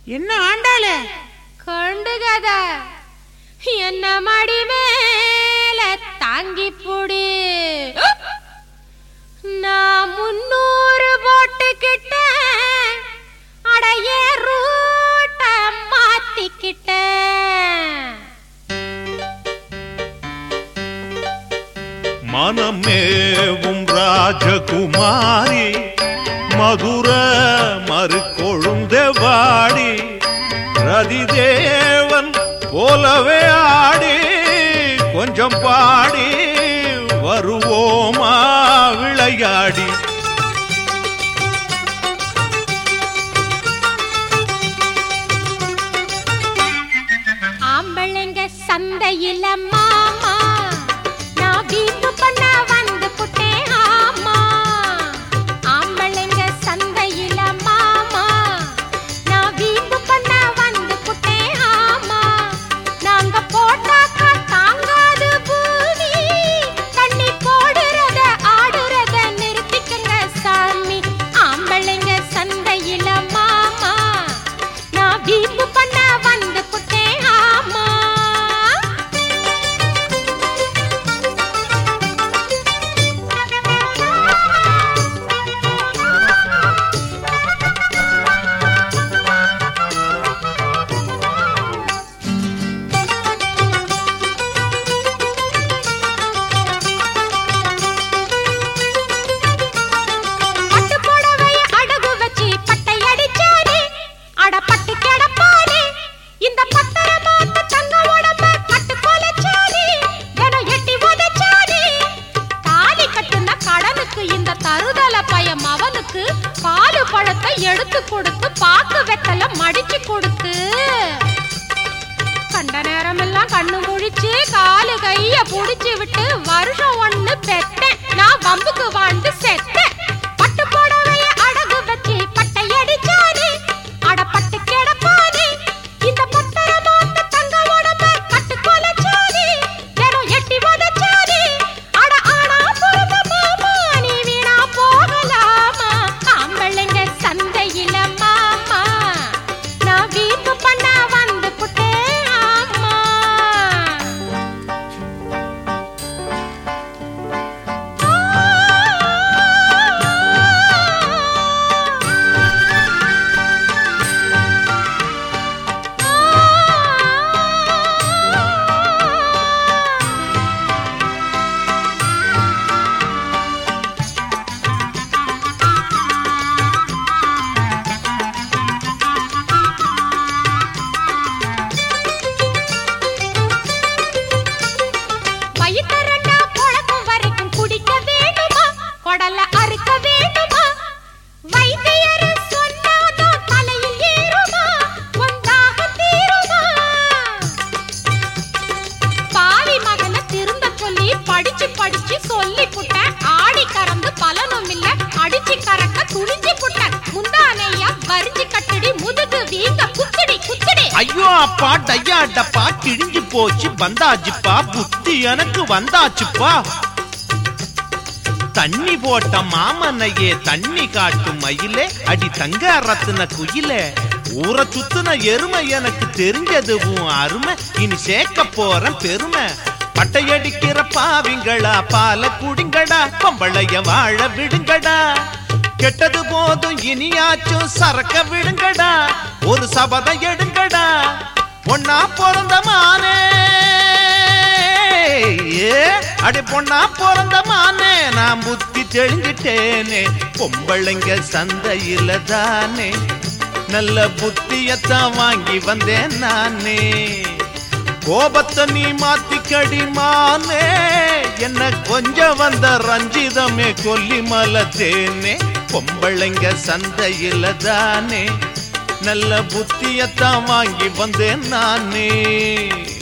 என்ன ஆண்டாளு கண்டுகத என்ன மடி மேல தாங்கி புடி நான் முன்னூறு போட்டுக்கிட்டேன் அடைய ரூட்ட மாத்திக்கிட்டேன் மனமேவும் ராஜகுமாரி மதுர மறுக்கொழுந்தவாடி ரதிதேவன் போலவே ஆடி கொஞ்சம் பாடி வருவோமா விளையாடி ஆம்பளைங்க சந்தையில மாமா நான் வீட்டு பண்ண வந்து புட்டேன் ஆமா ஆம்பளைங்க சந்தையில மாமா நான் வீட்டு பண்ண வந்து புட்டேன் ஆமா நாங்க போட்டாக்கா தாங்காது பூமி தண்ணி போடுறத ஆடுறத நிறுத்திக்கங்க சாமி ஆம்பளைங்க சந்தையில மாமா நான் வீம்பு பண்ண வந்து புட்டேன் ஆமா பட்டு புடவைய அடகு வச்சு பட்டை அடிச்சானே அட பட்டு கிடப்பானே இந்த பத்தர மாத்த தங்க உடம்ப கட்டு கொலைச்சானே தினம் எட்டி உதைச்சானே தாலி கட்டுன கடனுக்கு இந்த தருதல பயம் அவனுக்கு பாலு பழத்தை எடுத்து கொடுத்து பாக்கு வெத்தல மடிச்சு கொடுத்து கண்ட நேரமெல்லாம் கண்ணு முழிச்சு காலு கைய புடிச்சு விட்டு வருஷம் ஒண்ணு பெத்தேன் நான் வம்புக்கு வாழ்ந்து செத்தேன் பட்டு புடவைய அடகு வச்சு பட்டை அடிச்சானே அட பட்டு கிடப்பானே இந்த பத்தர மாத்த தங்க உடம்ப கட்டு கொலைச்சானே தினம் எட்டி உதைச்சானே அட ஆனா பொறும மாமா நீ வீணா போகலாமா ஆம்பளைங்க சந்தையில மாமா நான் வீம்பு பண்ண வந்து புட்டேன் ஆமா வயித்தரண்டா பொழக்கும் வரைக்கும் குடிக்க வேண்டுமா கொடல அறுக்க வேண்டுமா வைத்தியர் சொன்னாதான் தலையில் ஏறுமா ஒன்றாக தீருமா பாவி மகனை திருந்த சொல்லி படிச்சு படிச்சு சொல்லி புட்டேன் ஆடி கறந்து பலனும் இல்ல அடிச்சு கறக்க துணிஞ்சு புட்டேன் முந்தானையா வரிஞ்சு கட்டடி முதுகு வீங்க குத்துடி குத்துடி ஐயோ அப்பா டையா டப்பா கிழிஞ்சு போச்சு வந்தாச்சுப்பா புத்தி எனக்கு வந்தாச்சுப்பா தண்ணி போட்ட மாமனையே தண்ணி காட்டும் மயிலே அடி தங்க ரத்தின குயிலே ஊரை சுத்துன எருமை எனக்கு தெரிஞ்சதுவும் அருமை இனி சேர்க்க போறேன் பெருமை பட்டையடிக்கிற பாவிங்களா பால குடிங்கடா பொம்பளைய வாழ விடுங்கடா கெட்டது போதும் இனியாச்சும் சரக்க விடுங்கடா ஒரு சபதம் எடுங்கடா பொண்ணா பிறந்த மானே ஏ, அடி பொண்ணா பிறந்த மானே நான் புத்தி தெளிஞ்சிட்டேனே பொம்பளைங்க சந்தையில தானே நல்ல புத்தியத்தான் வாங்கி வந்தேன் நானே கோபத்தை நீ மாத்திக்கடி மானே என்ன கொஞ்சம் வந்த ரஞ்சிதமே கொல்லிமலை தேனே பொம்பளைங்க சந்தையில தானே நல்ல புத்தியத்தான் வாங்கி வந்தேன் நானே